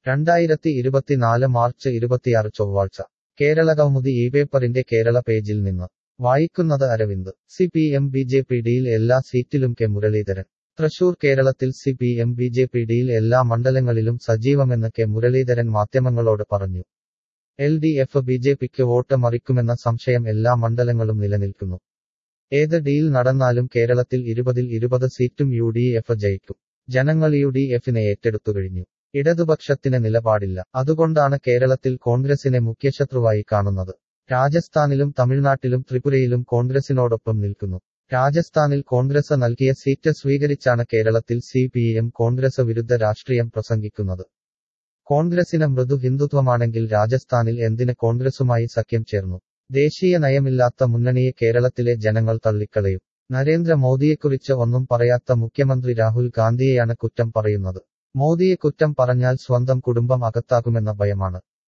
രണ്ടായിരത്തി ഇരുപത്തിനാല് മാർച്ച് ഇരുപത്തിയാറ് ചൊവ്വാഴ്ച കേരള കൗമുദി ഈ പേപ്പറിന്റെ കേരള പേജിൽ നിന്ന് വായിക്കുന്നത് Aravind C P M B J P ഡിയിൽ എല്ലാ സീറ്റിലും കെ മുരളീധരൻ തൃശൂർ കേരളത്തിൽ C P M B J P ഡിയിൽ എല്ലാ മണ്ഡലങ്ങളിലും സജീവമെന്ന് കെ മുരളീധരൻ മാധ്യമങ്ങളോട് പറഞ്ഞു L D F B J പിക്ക് വോട്ട് മറിക്കുമെന്ന സംശയം എല്ലാ മണ്ഡലങ്ങളും നിലനിൽക്കുന്നു ഏത് ഡീൽ നടന്നാലും കേരളത്തിൽ ഇരുപതിൽ ഇരുപത് സീറ്റും യു ഡി എഫ് ജയിക്കും ജനങ്ങൾ യു ഡി എഫിനെ ഏറ്റെടുത്തു കഴിഞ്ഞു ഇടതുപക്ഷത്തിന് നിലപാടില്ല അതുകൊണ്ടാണ് കേരളത്തിൽ കോൺഗ്രസിനെ മുഖ്യശത്രുവായി കാണുന്നത് രാജസ്ഥാനിലും തമിഴ്നാട്ടിലും ത്രിപുരയിലും കോൺഗ്രസിനോടൊപ്പം നിൽക്കുന്നു രാജസ്ഥാനിൽ കോൺഗ്രസ് നൽകിയ സീറ്റ് സ്വീകരിച്ചാണ് കേരളത്തിൽ സി പി എം കോൺഗ്രസ് വിരുദ്ധ രാഷ്ട്രീയം പ്രസംഗിക്കുന്നത് കോൺഗ്രസിന് മൃദു ഹിന്ദുത്വമാണെങ്കിൽ രാജസ്ഥാനിൽ എന്തിന് കോൺഗ്രസുമായി സഖ്യം ചേർന്നു ദേശീയ നയമില്ലാത്ത മുന്നണിയെ കേരളത്തിലെ ജനങ്ങൾ തള്ളിക്കളയും നരേന്ദ്രമോദിയെക്കുറിച്ച് ഒന്നും പറയാത്ത മുഖ്യമന്ത്രി രാഹുൽ ഗാന്ധിയെയാണ് കുറ്റം പറയുന്നത് മോദിയെ കുറ്റം പറഞ്ഞാൽ സ്വന്തം കുടുംബം അകത്താകുമെന്ന ഭയമാണ്